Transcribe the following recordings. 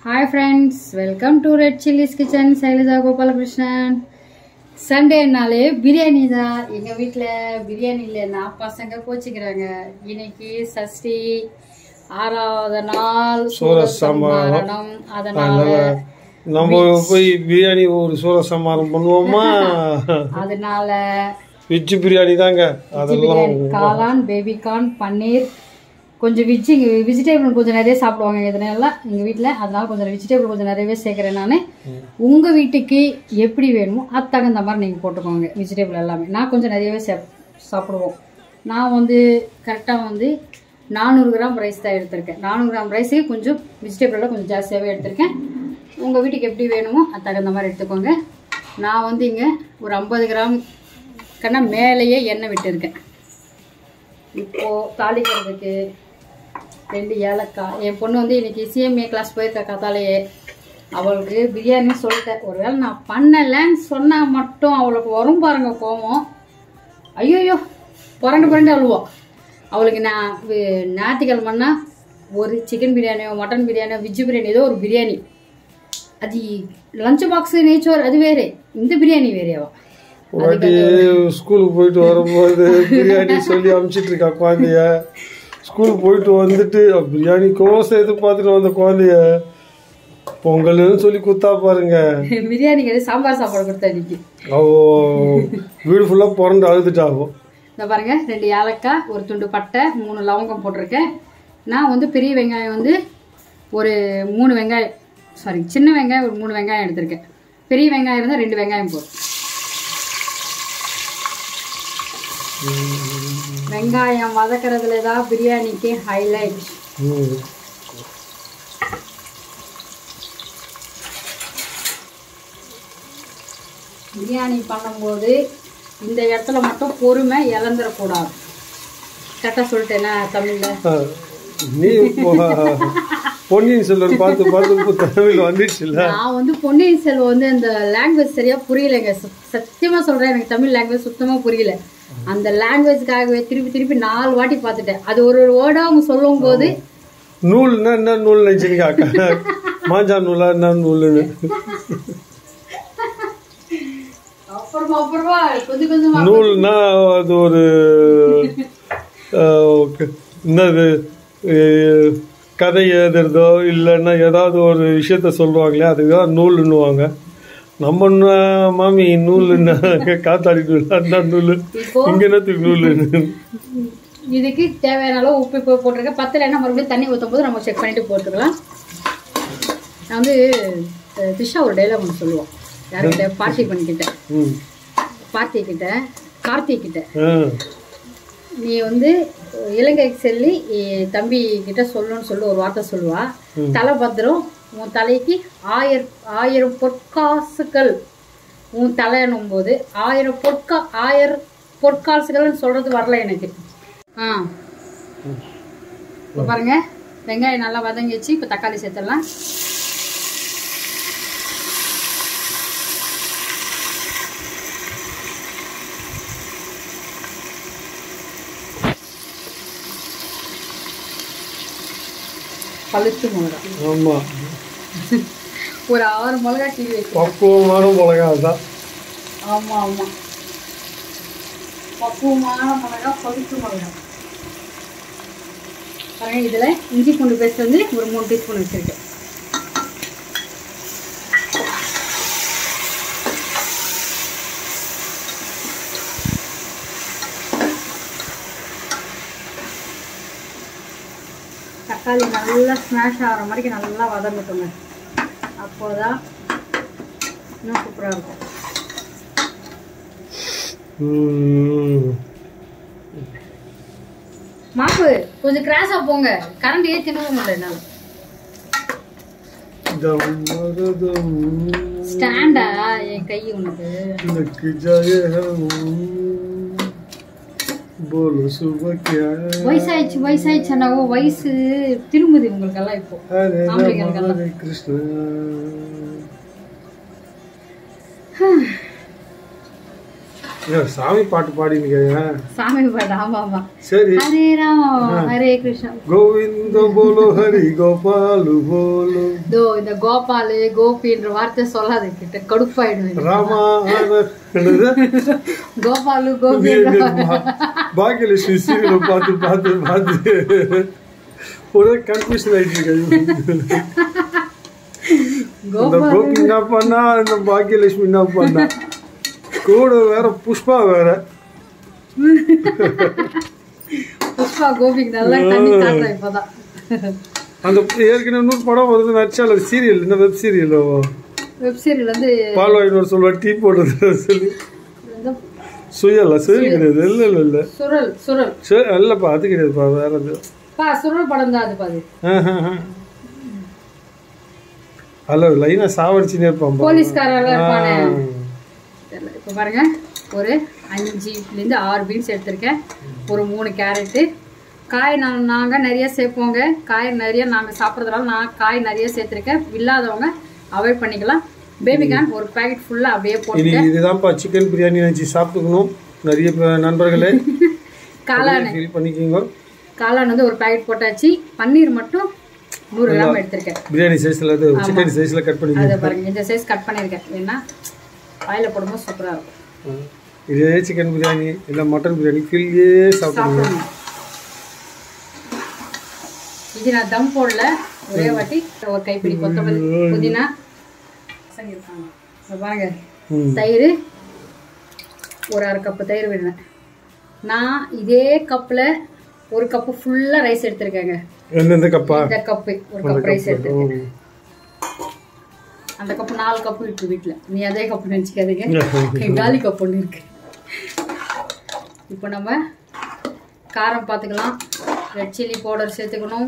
Hi friends welcome to Red Chillies Kitchen Sailaja Gopalakrishnan சண்டேனாலே பிரியாணி தான் எங்கள் வீட்டில் பிரியாணி இல்லைன்னா பசங்க கோச்சிக்கிறாங்க இன்னைக்கு சஷ்டி ஆறாவது நாள் சூரசம்ஹாரம் அதனால நம்ம போய் பிரியாணி ஒரு சூரசம்மாரம் பண்ணுவோமா அதனால வெஜ் பிரியாணி தாங்க அதெல்லாம் பிரியாணி காளான் பேபிகார்ன் பன்னீர் கொஞ்சம் வெஜ்ஜு வெஜிடேபிள் கொஞ்சம் நிறைய சாப்பிடுவாங்க இதனால எங்கள் வீட்டில் அதனால கொஞ்சம் வெஜிடேபிள் கொஞ்சம் நிறையவே சேர்க்குறேன் நான் உங்கள் வீட்டுக்கு எப்படி வேணுமோ அது தகுந்த மாதிரி நீங்கள் போட்டுக்கோங்க வெஜிடேபிள் எல்லாமே நான் கொஞ்சம் நிறையவே சாப் சாப்பிடுவோம் நான் வந்து கரெக்டாக வந்து நானூறு கிராம் ரைஸ் தான் எடுத்திருக்கேன் நானூறு கிராம் ரைஸுக்கு கொஞ்சம் வெஜிடேபிளெல்லாம் கொஞ்சம் ஜாஸ்தியாகவே எடுத்திருக்கேன் உங்கள் வீட்டுக்கு எப்படி வேணுமோ அது தகுந்த மாதிரி எடுத்துக்கோங்க நான் வந்து இங்கே ஒரு ஐம்பது கிராம் கண்ணா மேலேயே எண்ணெய் விட்டுருக்கேன் இப்போது தாளிக்கிறதுக்கு ரெண்டு ஏலக்காய் என் பொண்ணு வந்து இன்னைக்கு சிஎம்ஏ கிளாஸ் போயிருக்கா கத்தாலேயே அவளுக்கு பிரியாணி சொல்லிட்டேன் ஒருவேளை நான் பண்ணலைன்னு சொன்னால் மட்டும் அவளுக்கு வரும் பாருங்க கோவம் ஐயோயோ புரண்டு புரண்டு அழுவோம் அவளுக்கு நான் வி- ஞாயிற்றுக்கிழமைன்னா ஒரு சிக்கன் பிரியாணியோ மட்டன் பிரியாணியோ வெஜ் பிரியாணி ஏதோ ஒரு பிரியாணி அது லஞ்ச் பாக்ஸ் நெய்ச்சோர் அது வேறு இந்த பிரியாணி வேறேவா ஒரு வாட்டி ஸ்கூலுக்கு போயிட்டு வரும்போது பிரியாணி சொல்லி அனுப்பிச்சிட்டு இருக்கா குழந்தைய ஸ்கூலுக்கு போயிட்டு வந்துட்டு பிரியாணி கோசம் எதிர்பார்த்துட்டு வந்த குழந்தைய பொங்கல்னு சொல்லி குத்தா பாருங்க பிரியாணி கிடையாது சாம்பார் சாப்பாடு கொடுத்தா இன்னைக்கு அவ வீடு ஃபுல்லா பிறண்டு அழுதுட்டாகும் இந்த பாருங்க ரெண்டு ஏலக்காய் ஒரு துண்டு பட்டை மூணு லவங்கம் போட்டிருக்கேன் நான் வந்து பெரிய வெங்காயம் வந்து ஒரு மூணு வெங்காயம் சாரி சின்ன வெங்காயம் ஒரு மூணு வெங்காயம் எடுத்திருக்கேன் பெரிய வெங்காயம் இருந்தால் ரெண்டு வெங்காயம் போதும் வெங்காயம் வதக்கிறதுல தான் பிரியாணிக்கு ஹைலைட் ம். பிரியாணி பண்ணும்போது இந்த இடத்துல மட்டும் பொறுமை இழந்துடக்கூடாது கரெக்டாக சொல்லிட்டேன்னா தமிழில் ஆ, நீ இப்போ பொன்னியின் செல்வன் பார்த்து பார்த்து இப்போ தமிழ் வந்துடுச்சுல்ல நான் வந்து பொன்னியின் செல்வம் வந்து அந்த லாங்குவேஜ் சரியா புரியலைங்க ச- சத்தியமா சொல்றேன் எனக்கு தமிழ் லாங்குவேஜ் சுத்தமா புரியல அந்த லாங்குவேஜ்க்காகவே திருப்பி திருப்பி நாலு வாட்டி பார்த்துட்டேன் அது ஒரு ஒரு வேர்டா அவங்க சொல்லும் போது நூல்னா என்ன நூல் நினைச்சுங்க அக்கா மாஞ்சா நூலா என்ன நூலுன்னு அப்புறமா அப்புறமா கொஞ்சம் கொஞ்சமா நூல்னா அது ஒரு ஆ, ஓகே. என்னது அஹ், கதை எழுதுறதோ இல்லைன்னா ஏதாவது ஒரு விஷயத்த சொல்லுவாங்களே அதுதான் நூலுன்னுவாங்க நம்ம நா- மாமி நூலுன்னா காத்தாடி நூல் அந்த நூல் இப்போ இங்க என்னத்துக்கு நூலுன்னு இதுக்கு தேவையான அளவு உப்பு இப்போ போட்டிருக்கேன் பத்தில் என்ன மறுபடியும் தண்ணி ஊற்றும் போது நம்ம செக் பண்ணிட்டு போட்டுக்கலாம் நான் வந்து அஹ், திஷா ஒரு டைலாக் ஒன்று சொல்லுவோம் யார்கிட்ட பார்த்தி பண்ணிக்கிட்ட ம் பார்த்தி கிட்ட கார்த்திக் கிட்ட ஆ நீ வந்து இலங்கைக்கு செல்லி எ- தம்பி கிட்ட சொல்லணும்னு சொல்லி ஒரு வார்த்தை சொல்லுவா தலை பத்திரம் உன் தலைக்கு ஆயிரம் ஆயிரம் பொற்காசுகள் உன் தலையணும் போது ஆயிரம் பொற்கா ஆயிரம் பொற்காசுகள்னு சொல்றது வரல எனக்கு ஆ இப்போ பாருங்க வெங்காயம் நல்லா வதங்கிச்சு இப்போ தக்காளி சேர்த்துடலாம் பழுத்து மிளகா ஆமா ஒரு ஆறு மிளகா கீழே வைக்கும் பக்குவமான மிளகா தான் ஆமா ஆமா பக்குவமான மிளகா பழுத்து மிளகா பாருங்க இதுல இஞ்சி பூண்டு பேஸ்ட் வந்து ஒரு மூணு டீஸ்பூன் வச்சிருக்கேன் தக்காளி நல்லா ஸ்மாஷ் ஆகிற மாதிரி நல்லா வதங்கட்டுங்க அப்போதான் இன்னும் சூப்பராக இருக்கும் ம். மாப்பு கொஞ்சம் கிராஸா போங்க கரண்ட் ஏற்றி நிறுவ முடியல என்னால தம் மருதம் ஸ்டாண்டா என் கை உனக்கு लग जाए हम बोलो सुबह क्या வயசாயிடுச்சு வயசாயிடுச்சு அண்ணாவோ வயசு திரும்புது உங்களுக்கெல்லாம் இப்போ हरे राम ஆம்பளைங்களுக்கெல்லாம் हरे कृष्ण ஏன் சாமி பாட்டு பாடினீங்க சாமி பாட்டு ஆமா ஆமா சரி ஹரே ராம ஹரே கிருஷ்ணா கோவிந்த போலோ ஹரி கோபாலு போலோ இதோ இந்த கோபாலு கோபின்ற வார்த்தை சொல்லாத கிட்ட கடுப்பாயிடுவேன் ராமா என்னது? கோபாலு இது கோபி இந்த பா- பாக்கியலட்சுமி சீரியலை பார்த்து பார்த்து பார்த்து ஒரே கன்ஃபியூஷன் ஆயிட்டு இருக்கு இந்த கோபி என்ன பண்ணா இந்த பாக்கியலட்சுமி என்ன பண்ணா கூட வேற புஷ்பா வேற புஷ்பா கோபிக்கு நல்லா தண்ணி காட்டுறேன் இப்பதான் அந்த ஏற்கனவே இன்னொரு படம் வருது நடிச்சால சீரியல் இந்த வெப் சீரியலோ வெப் சீரியல் வந்து பால்வாயினோர் சொல்லுவா டீ போடுறது சொல்லி இந்த சுயல்ல சுயல் கிடையாது இல்லை இல்லை இல்லை சுரல் சுரல் சரி இல்லைப்பா அது கிடையாதுப்பா வேற அது பா சுரல் படம் தான் அது பாது அல்ல லைனா சாவடிச்சுனே இருப்பான் போலீஸ்காரெல்லாம் இருப்பானே தெரியல. இப்போ பாருங்க ஒரு அஞ்சுலேருந்து ஆறு பீன்ஸ் எடுத்திருக்கேன் ஒரு மூணு கேரட்டு காய் நான் நாங்கள் நிறைய சேர்ப்போங்க காய் நிறைய நாங்கள் சாப்பிட்றதுனால நான் காய் நிறைய சேர்த்துருக்கேன் இல்லாதவங்க அவாய்ட் பண்ணிக்கலாம் பேபிகான் ஒரு பேக்கெட் ஃபுல்லாக அப்படியே போட்டு இனி இதுதான்ப்பா சிக்கன் பிரியாணி நினச்சி சாப்பிட்டுக்கணும் நிறைய பே- நண்பர்களே காளான் ஃபீல் பண்ணிக்கோங்க காளான் வந்து ஒரு பேக்கெட் போட்டாச்சு பன்னீர் மட்டும் நூறு கிராம் எடுத்திருக்கேன் பிரியாணி சைஸில் அது சிக்கன் சைஸில் கட் பண்ணிக்கோங்க அதை பாருங்க இந்த சைஸ் கட் பண்ணியிருக்கேன் ஏன்னா வாயில் போடும்போது சூப்பராக இருக்கும் இதே சிக்கன் பிரியாணி இல்லை மட்டன் பிரியாணி ஃபில்லே சாப்பிடுங்க சாப்பிடணும் இது நான் தம் போடல ஒரே வாட்டி ஒரு கைப்பிடி கொத்தமல்லி புதினா பசங்க இருக்காங்க இங்க பாருங்க ம் தயிர் ஒரு அரை கப்பு தயிர் விடுறேன் நான் இதே கப்பில் ஒரு கப்பு ஃபுல்லாக ரைஸ் எடுத்திருக்கேங்க எந்தெந்த கப்பா இந்த கப்பு ஒரு கப் ரைஸ் எடுத்திருக்கேன் ம். அந்த கப்பு நாலு கப்பு இருக்கு வீட்டில் நீ அதே கப்பு நினச்சிக்காதீங்க காலி கப் ஒன்று இருக்கு இப்போ நம்ம காரம் பார்த்துக்கலாம் ரெட் சில்லி பவுடர் சேர்த்துக்கணும்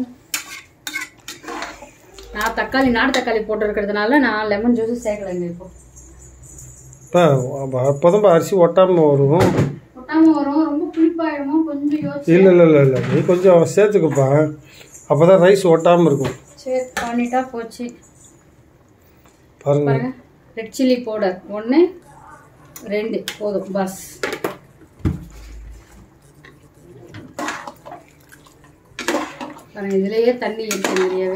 நான் தக்காளி நாடு தக்காளி போட்டு இருக்கிறதுனால நான் லெமன் ஜூஸ் சேர்க்கலைங்க இப்போ பா அப்போதான் அரிசி ஒட்டாமல் வரும் கொட்டாம வரும் ரொம்ப புளிப்பாயிடுமோ கொஞ்சம் யோசிச்சு இல்லை இல்லை இல்லை இல்லை நீ கொஞ்சம் சேர்த்துக்கப்பா அப்போ தான் ரைஸ் ஒட்டாமல் இருக்கும் சரி பண்ணிட்டா போச்சு பாருங்க பாருங்க ரெட் சில்லி பவுடர் ஒன்று ரெண்டு போதும் பஸ் பாருங்க இதுலயே தண்ணி இருக்கு நிறையவே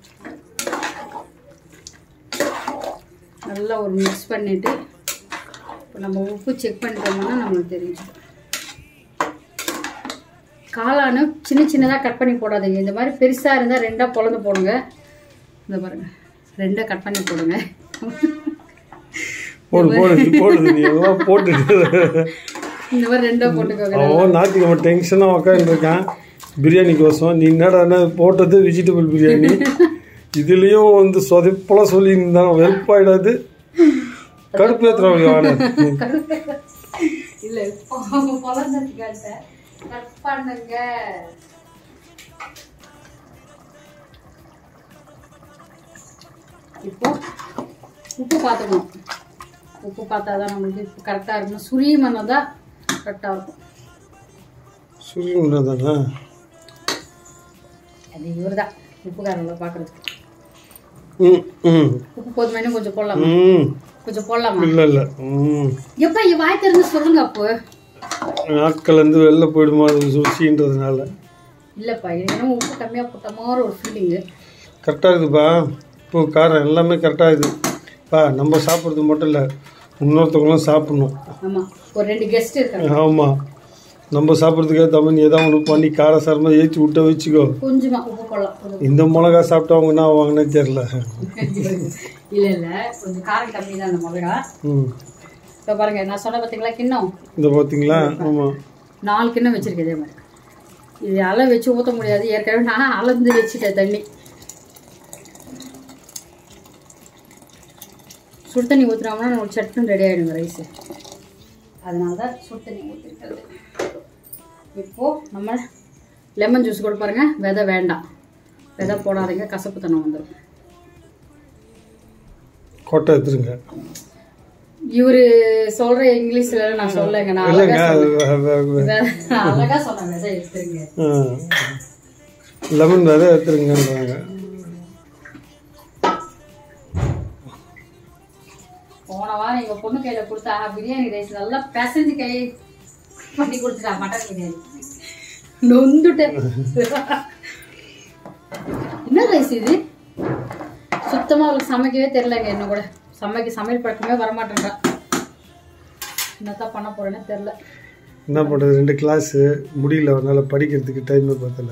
நல்லா ஒரு மிக்ஸ் பண்ணிட்டு இப்போ நம்ம உப்பு செக் பண்ணிட்டோம்னா நம்மளுக்கு தெரிஞ்சிடும் காளானு சின்ன சின்னதாக கட் பண்ணி போடாதீங்க இந்த மாதிரி பெருசாக இருந்தால் ரெண்டாக பொழந்து போடுங்க இந்த பாருங்க ரெண்டாக கட் பண்ணி போடுங்க போடு போடு நீ போடுது நீ எல்லாம் போட்டுட்டு இந்த மாதிரி ரெண்டாக போட்டுக்கோங்க அவன் ஞாயிற்றுக்கிழமை டென்ஷனாக உட்காந்துருக்கான் பிரியாணி கோசம் நீ என்னடா போட்டது வெஜிடபிள் பிரியாணி இதுலேயும் வந்து சொதப்பெல்லாம் சொல்லியிருந்தான் வெறுப்பாயிடாது கடுப்பு ஏற்றுறவங்க வாங்க இல்லை பொழந்ததுக்காக கட் பண்ணுங்க இப்போ உப்பு பார்த்துக்கணும் உப்பு பார்த்தா தான் நம்மளுக்கு இப்போ கரெக்டாக இருக்கணும் சுரியமனம் தான் கரெக்டாக இருக்கும் சூரியன் தானே அது இவர் தான் உப்புக்காரங்கள பார்க்குறதுக்கு ம் ம் உப்பு போதுமே இன்னும் கொஞ்சம் போடலாமா ம் கொஞ்சம் போடலாமா இல்லை இல்லை ம் எப்போ என் வாய் திறந்து சொல்லுங்க அப்போ நாட்கள் வந்து வெளில போயிடுமா அது ருசின்றதுனால இல்லைப்பா எனக்கு என்னமோ உப்பு கம்மியாக போட்ட மாதிரி ஒரு ஃபீலிங்கு கரெக்டாக இருக்குப்பா இப்போ காரம் எல்லாமே கரெக்டாக இருக்குது பா நம்ம சாப்பிட்றது மட்டும் இல்லை இன்னொருத்தவங்களும் சாப்பிட்ணும் ஆமாம் ஒரு ரெண்டு கெஸ்ட் இருக்காங்க ஆமாம் நம்ம சாப்பிட்றதுக்கே தமிழ் ஏதாவது ஒன்று பண்ணி காரசாரமாக ஏற்றி விட்ட வச்சுக்கோ கொஞ்சமா உப்பு போடலாம் கொஞ்சம் இந்த மிளகா சாப்பிட்டவங்க என்ன வாங்கினே தெரில இல்லை இல்லை கொஞ்சம் காரம் கம்மி தான் அந்த மிளகா ம் இப்போ பாருங்க நான் சொன்ன பார்த்தீங்களா கிண்ணம் இந்த பார்த்தீங்களா ஆமாம் நாலு கிண்ணம் வச்சிருக்கேன் இதே மாதிரி இது அள வச்சு ஊற்ற முடியாது ஏற்கனவே நான் அளந்து வச்சுட்டேன் தண்ணி சுடு தண்ணி ஊற்றுனோம்னா நம்ம சட்டுன்னு ரெடி ஆகிடுங்க ரைஸு அதனால தான் சுடு தண்ணி ஊற்றிருக்கிறது இப்போது நம்ம லெமன் ஜூஸ் கூட பாருங்க விதை வேண்டாம் விதை போடாதீங்க கசப்பு தனம் வந்துடும் கொட்டை எடுத்துருங்க இவரு சொல்ற இங்கிலீஷ்ல நான் சொல்லலைங்க நான் இல்லைங்க அழகா அது வ- வ- வ- சொன்னேன். நான் அழகா சொன்னேன் விதை எடுத்துருங்க ஆ. லெமன் விதை எடுத்துருங்கன்றாங்க போன போன வாரம் எங்க பொண்ணு கையில கொடுத்தா பிரியாணி ரைஸ் நல்லா பிசைஞ்சு கை பண்ணி கொடுத்துட்டா மட்டன் பிரியாணி நொந்துட்டேன் என்ன ரைஸ் இது சுத்தமா அவளுக்கு சமைக்கவே தெரியலங்க என்ன கூட சமைக்க சமையல் பழக்கமே வரமாட்டேன்றா என்னத்தான் பண்ண போறேன்னு தெரியல என்ன பண்ணுறது ரெண்டு கிளாஸு முடியல அவனால் படிக்கிறதுக்கு டைமே பத்தல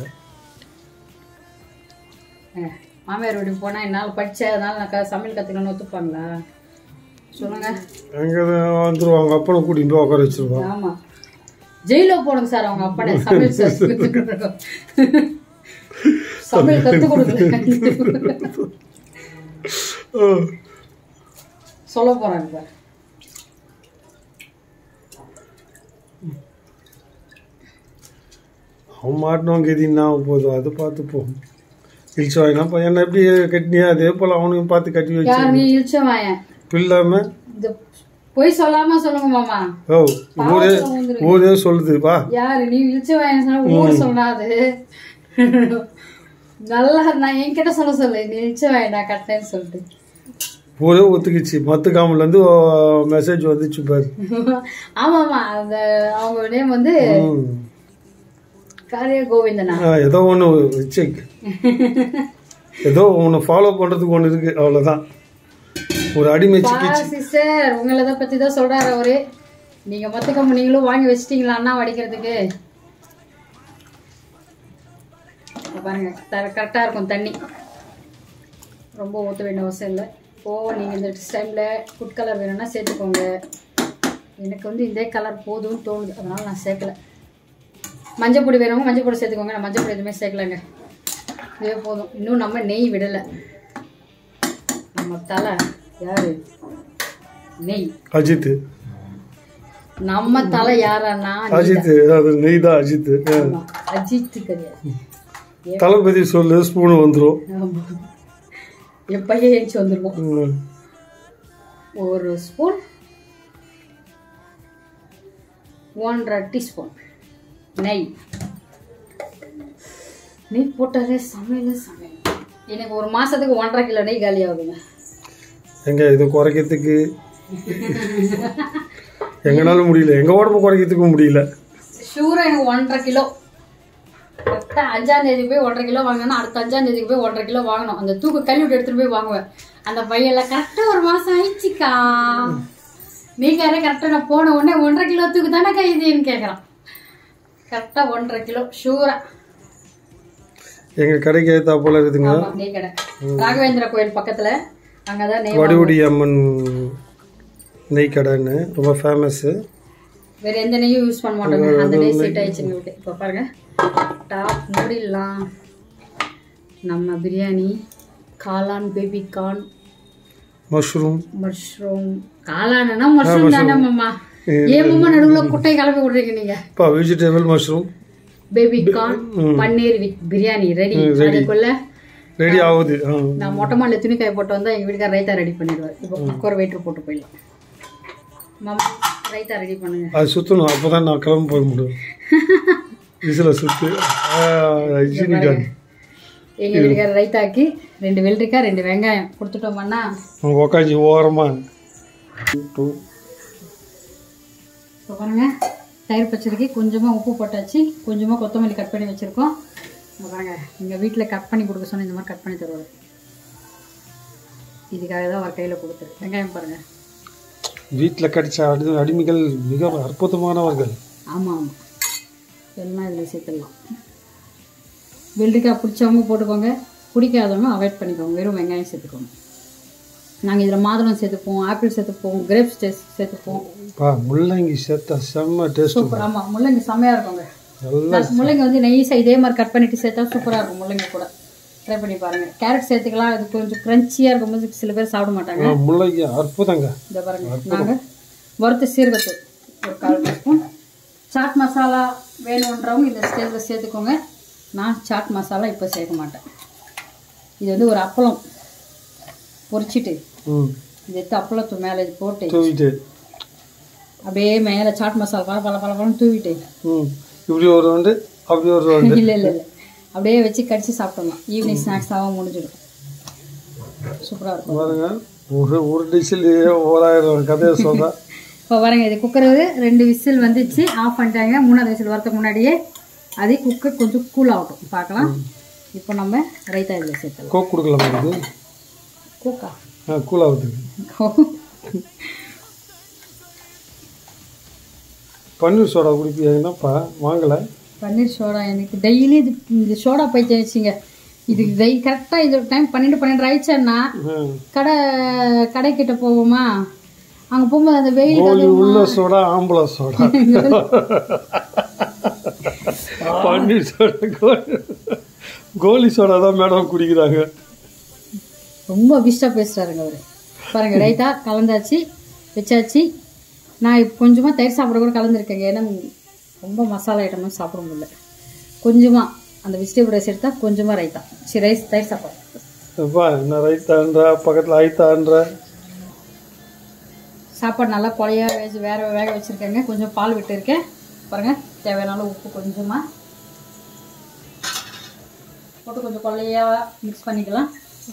ஏங்க, மாமியார் வீட்டுக்கு போனா என்னால் படிச்சேன் அதனால நான் க- சமையல் கத்துக்கணும்னு ஒத்துப்பாங்களா சொல்லுங்க அங்கே வந்துருவாங்க அப்பனை கூட்டிகிட்டு போய் உட்கார வச்சிருவான் ஆமா ஜெயில போடுங்க சார் அவங்க அப்பனை சமையல் சார் சமையல் கத்து கொடுக்கல சொல்ல போறாங்க பாரு அவன் மாட்டினவங்க எது என்ன ஆக போதும் அதை பார்த்து போகும் இழிச்சு வாங்கினா பையனை எப்படி கட்டினியா அதே போல் அவனுக்கும் பார்த்து கட்டி வச்சு யார் நீ இழிச்ச வாயன் இல்லாம இந்த பொய் சொல்லாம சொல்லுங்க மாமா ஓ ஊரே ஊரே சொல்லுது வா யாரு நீ இழிச்ச வாயன் சொன்னா ஊர் சொன்னாது நல்லா நான் என்கிட்ட சொல்ல சொல்லு நீ இழிச்ச வாயன் நான் கட்டினேன்னு சொல்லிட்டு ஊரே ஒத்துக்குச்சு மத்துக்காமலேருந்து மெசேஜ் வந்துச்சு பாரு ஆமா ஆமா அந்த அவங்க நேம் வந்து ம். காரிய கோவிந்தனா ஆ, ஏதோ ஒன்று வச்சு ஏதோ ஒன்று ஃபாலோ பண்ணுறதுக்கு ஒன்று இருக்கு அவ்வளோதான் ஒரு அடிமை சிக்கிச்சு சிஸ்டர் உங்களை தான் பத்தி தான் சொல்றாரு அவரு நீங்க மொத்தக்கம் நீங்களும் வாங்கி வச்சிட்டீங்களா அண்ணா வடிக்கிறதுக்கு இங்க பாருங்க கரெக்டா இருக்கும் தண்ணி ரொம்ப ஊற்ற வேண்டிய அவசியம் இல்லை ஓ நீங்க இந்த டைம்ல ஃபுட் கலர் வேணும்னா சேர்த்துக்கோங்க எனக்கு வந்து இதே கலர் போதும்னு தோணுது அதனால நான் சேர்க்கல மஞ்சள் பொடி வேணுங்க மஞ்சள் பொடி சேர்த்துக்கோங்க நான் மஞ்சள் பொடி எதுவுமே சேர்க்கலங்க இதுவே போதும் இன்னும் நம்ம நெய் விடலை நம்ம தலை யாரு நெய் அஜித் நம்ம தலை யாரன்னா அஜித் அது நெய் தான் அஜித் ஆ. ஆமா, அஜித் கிடையாது தளபதி சொல்லு ஸ்பூனு வந்துடும் ஆமா. என் பையன் ஏஞ்சி வந்துருவோம் ஒரு ஸ்பூன் ஒன்றரை டீஸ்பூன் நெய் நெய் போட்டாலே சமையல் சமையல் எனக்கு ஒரு மாசத்துக்கு ஒன்றரை கிலோ நெய் காலி ஆகுதுங்க எங்க இது குறைக்கிறதுக்கு எங்கனால முடியல எங்க உடம்பு குறைக்கிறதுக்கும் முடியல ஷூரா எனக்கு ஒன்றரை கிலோ கரெக்டாக அஞ்சாம் தேதி போய் ஒன்றரை கிலோ வாங்கினா அடுத்த அஞ்சாம் தேதிக்கு போய் ஒன்றரை கிலோ வாங்கணும் அந்த தூக்கு கழுவிட்டு எடுத்துட்டு போய் வாங்குவேன் அந்த பையெல்லாம் கரெக்டாக ஒரு மாசம் ஆயிடுச்சுக்கா நீங்க யாரே கரெக்டாக நான் போன உடனே ஒன்றரை கிலோ தூக்கு தானே கைதுன்னு கேட்குறான் கரெக்டாக ஒன்றரை கிலோ ஷூரா எங்க கடைக்கு ஏத்தா போல இருக்குதுங்க ஆமா நெய் கடை ராகவேந்திர கோயில் பக்கத்துல அங்கதான் நெய் வடிவுடி அம்மன் நெய் கடைன்னு ரொம்ப ஃபேமஸ்ஸு வேற எந்த நெய்யும் யூஸ் பண்ண மாட்டோங்க அந்த நெய் செட் ஆயிடுச்சு எங்களுக்கு இப்போ பாருங்க டாப் மூடிடலாம் நம்ம பிரியாணி காளான் பேபி கார்ன் மஷ்ரூம் மஷ்ரூம் காளானா மஷ்ரூம் தானே மாமா ஏன் மாமா நடுவுல குட்டை கலப்பி விடுறீங்க நீங்க இப்போ vegetable mushroom baby corn paneer with biryani ready அதுக்குள்ள ரெடி ஆகுது ஆ. நான் மொட்டை மாடியில் துணி காய போட்டு வந்தா எங்க வீட்டுக்கார ரைத்தா ரெடி பண்ணிடுவார் இப்போ குக்கர் வெயிட்டர் போட்டு போயிடலாம் மாமா ரைத்தா ரெடி பண்ணுங்க அது சுற்றணும் அப்போ தான் நான் கிளம்ப போக முடியும் விசில் சுற்று ஹைஜீனிக்காக எங்க வீட்டுக்கார ரைத்தாக்கி ரெண்டு வெள்ளரிக்காய் ரெண்டு வெங்காயம் கொடுத்துட்டோம்னா அவங்க உக்காஞ்சி ஓரமாக டூ இப்போ பாருங்க தயிர் பச்சடிக்கு கொஞ்சமாக உப்பு போட்டாச்சு கொஞ்சமாக கொத்தமல்லி கட் பண்ணி வச்சுருக்கோம் இங்க பாருங்க எங்கள் வீட்டில் கட் பண்ணி கொடுக்க சொன்ன இந்த மாதிரி கட் பண்ணி தருவார் இதுக்காக தான் அவர் கையில் கொடுத்துரு வெங்காயம் பாருங்க வீட்டில் கிடைச்ச அடி அடிமைகள் மிக அற்புதமானவர்கள் ஆமாம் ஆமாம் எல்லாம் இதில் சேர்த்துடலாம் வெள்ளரிக்காய் பிடிச்சவங்க போட்டுக்கோங்க பிடிக்காதவங்க அவாய்ட் பண்ணிக்கோங்க வெறும் வெங்காயம் சேர்த்துக்கோங்க நாங்கள் இதில் மாதுளம் சேர்த்துப்போம் ஆப்பிள் சேர்த்துப்போம் கிரேப்ஸ் சேர்த்துப்போம் பா முள்ளங்கி சேர்த்தா செம்ம டேஸ்ட் சூப்பர் ஆமாம் முள்ளங்கி செம்மையாக இருக்குங்க நல்லா நான் முள்ளங்கி வந்து நெய்ஸாக இதே மாதிரி கட் பண்ணிட்டு சேர்த்தா சூப்பராக இருக்கும் முள்ளங்கி கூட ட்ரை பண்ணி பாருங்கள் கேரட் சேர்த்துக்கலாம் அது கொஞ்சம் க்ரன்ச்சியாக இருக்கும்போது சில பேர் சாப்பிட மாட்டாங்க ஆ, முள்ளங்கி அற்புதங்க இதை பாருங்க நாங்கள் வறுத்த சீரகத்தூள் ஒரு கால் டீஸ்பூன் சாட் மசாலா வேணுன்றவங்க இந்த ஸ்டேஜில் சேர்த்துக்கோங்க நான் சாட் மசாலா இப்போ சேர்க்க மாட்டேன் இது வந்து ஒரு அப்பளம் பொரிச்சிட்டு ம் இது எடுத்து அப்பளத்து மேலே இது போட்டு தூவிட்டு அப்படியே மேலே சாட் மசாலா பல பல பல பழம் தூவிட்டு ம் இப்படி ஒரு ரவுண்டு அப்படி ஒரு ரவுண்டு இல்லை இல்லை இல்லை அப்படியே வச்சு கடிச்சு சாப்பிட்டோம்லாம் ஈவினிங் ஸ்நாக்ஸாகவும் முடிஞ்சிடும் சூப்பராக இருக்கும் பாருங்க ஒரு ஒரு டிஷ்ஷிலேயே ஓராயிரம் கதையை சொல்கிறேன் இப்போ பாருங்க இது குக்கர் ரெண்டு விசில் வந்துச்சு ஆஃப் பண்ணிட்டாங்க மூணாவது விசில் வரதுக்கு முன்னாடியே அதே குக்கர் கொஞ்சம் கூல் ஆகட்டும் பார்க்கலாம் இப்போ நம்ம ரைத்தா இதில் சேர்த்துலாம் கோக் கொடுக்கலாமா இது கூக்கா ஆ கூலாகுது பன்னீர் சோடா குடிப்பியா என்னப்பா வாங்கலை பன்னீர் சோடா எனக்கு டெய்லி இது இந்த சோடா பைத்தியம் வச்சுங்க இது டெய் கரெக்டாக இது டைம் பன்னெண்டு பன்னெண்டு ஆயிடுச்சேன்னா ம் கடை கடைக்கிட்ட போவோமா அங்கே போகும்போது அந்த வெயில் கோழி உள்ள சோடா ஆம்பளை சோடா பன்னீர் சோடா கோழி கோழி சோடா தான் மேடம் குடிக்கிறாங்க ரொம்ப பிஸ்டாக பேசுகிறாருங்க அவர் பாருங்க ரைத்தா கலந்தாச்சு வச்சாச்சு நான் இப்போ கொஞ்சமாக தயிர் சாப்பிட கூட கலந்துருக்கேங்க ஏன்னா ரொம்ப மசாலா ஐட்டமும் சாப்பிட முடியல கொஞ்சமாக அந்த வெஜிடபிள் ரைஸ் எடுத்தால் கொஞ்சமாக ரைத்தா சரி ரைஸ் தயிர் சாப்பாடு அப்பா என்ன ரைத்தான்ற பக்கத்தில் ஐத்தான்ற சாப்பாடு நல்லா குழையா வேக வேற வேக வச்சுருக்கேங்க கொஞ்சம் பால் விட்டுருக்கேன் பாருங்க தேவையான அளவு உப்பு கொஞ்சமாக போட்டு கொஞ்சம் கொள்ளையா மிக்ஸ் பண்ணிக்கலாம்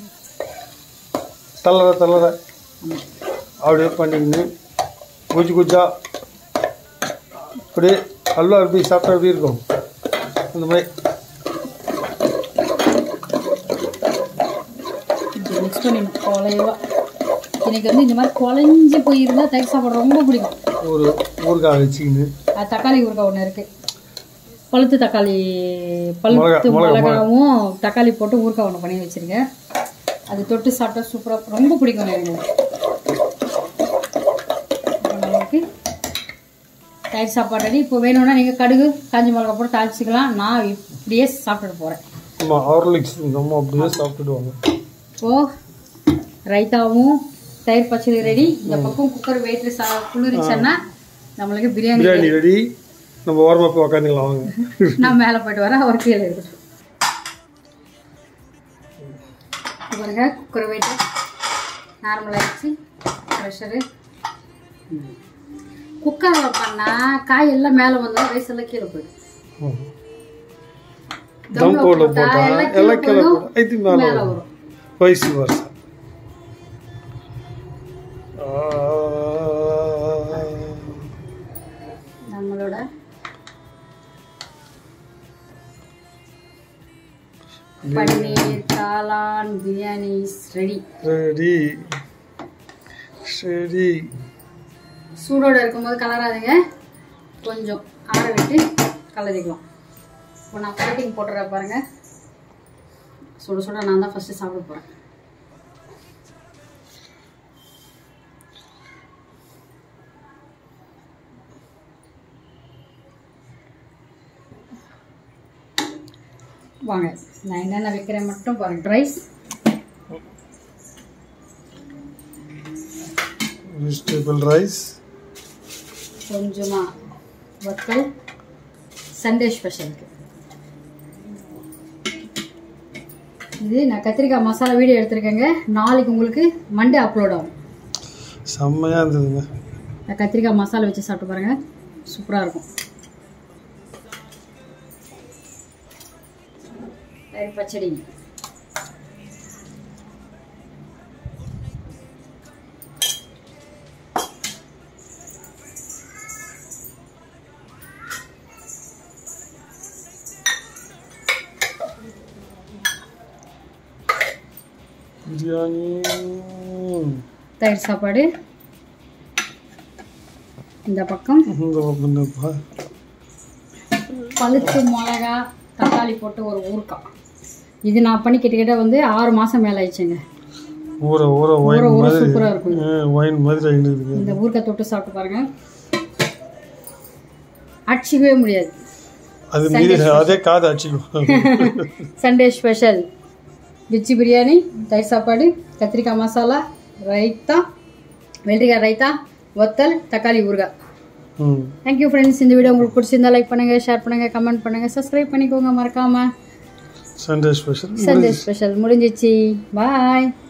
தளர தளர அப்படியே பண்ணிக்கின்னு குஜி குஜா அப்படியே அல்வா எப்படி சாப்பிட்டா எப்படி இருக்கும் அந்த மாதிரி இப்படி மிக்ஸ் பண்ணிடணும் குழையவா எனக்கு வந்து இந்த மாதிரி குழஞ்சி போயிருந்தா தயிர் சாப்பாடு ரொம்ப பிடிக்கும் ஒரு ஊறுகாய் வச்சுக்கின்னு அது தக்காளி ஊறுகாய் ஒன்று இருக்குது பழுத்து தக்காளி பழுத்து மிளகா, மிளகா, மிளகாவும் தக்காளி போட்டு ஊறுகாய் ஒன்று பண்ணி வச்சுருக்கேன் அது தொட்டு சாப்பிட்டா சூப்பராக ரொம்ப பிடிக்கும் எனக்கு இப்போ நமக்கு தயிர் சாப்பாடு ரெடி இப்போ வேணும்னா நீங்கள் கடுகு காஞ்சி மிளகா போட்டு தாளிச்சிக்கலாம் நான் இப்படியே சாப்பிட்டுட்டு போகிறேன் ஆமாம் ஹார்லிக்ஸ் நம்ம அப்படியே சாப்பிட்டுடுவாங்க இப்போது ரைத்தாவும் தயிர் பச்சடி ரெடி இந்த பக்கம் குக்கர் வெயிட்ல சா குளிரிச்சேன்னா நம்மளுக்கு பிரியாணி பிரியாணி ரெடி நம்ம ஓரமாக போய் உக்காந்துக்கலாம் வாங்க நான் மேலே போயிட்டு வரேன் அவர் கீழே இருக்கட்டும் இது பாருங்க குக்கர் வெயிட்டு நார்மல் ஆயிடுச்சு ப்ரெஷரு குக்கரில் பண்ணால் காய் எல்லாம் மேலே வந்தால் ரைஸ் எல்லாம் கீழே போயிடும் தம் போட போட்டா எல்லாம் கீழே போடும் இது மேலே மேலே வரும் வரும் வயசு வருஷம் நம்மளோட பன்னீர் காளான் பிரியாணி ரெடி ரெடி சரி சூடோட இருக்கும்போது கலராதுங்க கொஞ்சம் ஆற விட்டு கலரிக்கலாம் இப்போ நான் கோட்டிங் போட்டுறேன் பாருங்க சுட சுட நான் தான் ஃபஸ்ட்டு சாப்பிட போகிறேன் வாங்க நான் என்னென்ன வைக்கிறேன் மட்டும் பாருங்க ரைஸ் வெஜிடபிள் ரைஸ் கொஞ்சமாக வத்தல் சண்டே ஸ்பெஷலுக்கு இது நான் கத்திரிக்காய் மசாலா வீடியோ எடுத்திருக்கேங்க நாளைக்கு உங்களுக்கு மண்டே அப்லோட் ஆகும் செம்மையாக இருந்ததுங்க நான் கத்திரிக்காய் மசாலா வச்சு சாப்பிட்டு பாருங்க சூப்பராக இருக்கும் தயிர் பச்சடி பிரியாணி தயிர் சாப்பாடு இந்த பக்கம் இந்த பக்கம் இந்தப்பா. பழுத்து மிளகா தக்காளி போட்டு ஒரு ஊறுக்காய் இது நான் பண்ணி கிட்டத்தட்ட வந்து ஆறு மாதம் மேலே ஆயிடுச்சுங்க ஊற ஊற ஊற ஒயின் ஊற மாதிரி சூப்பராக இருக்கும் ஒயின் மாதிரி ஆகிடுதுங்க இந்த ஊறுக்காய் தொட்டு சாப்பிட்டு பாருங்க அடிச்சிக்கவே முடியாது அது மீறி அதே காது அடிச்சுக்கும் சண்டே ஸ்பெஷல் வெஜ்ஜி பிரியாணி தயிர் சாப்பாடு கத்திரிக்காய் மசாலா ரைத்தா வெள்ளரிக்காய் ரைத்தா வத்தல் தக்காளி ஊறுகாய் ம் தேங்க்யூ ஃப்ரெண்ட்ஸ் இந்த வீடியோ உங்களுக்கு பிடிச்சிருந்தா லைக் பண்ணுங்க ஷேர் பண்ணுங்க கமெண்ட் பண்ணுங்க சப்ஸ்கிரைப் பண்ணிக்கோங்க மறக்காம சண்டே ஸ்பெஷல் சண்டே ஸ்பெஷல் முடிஞ்சிச்சு பாய்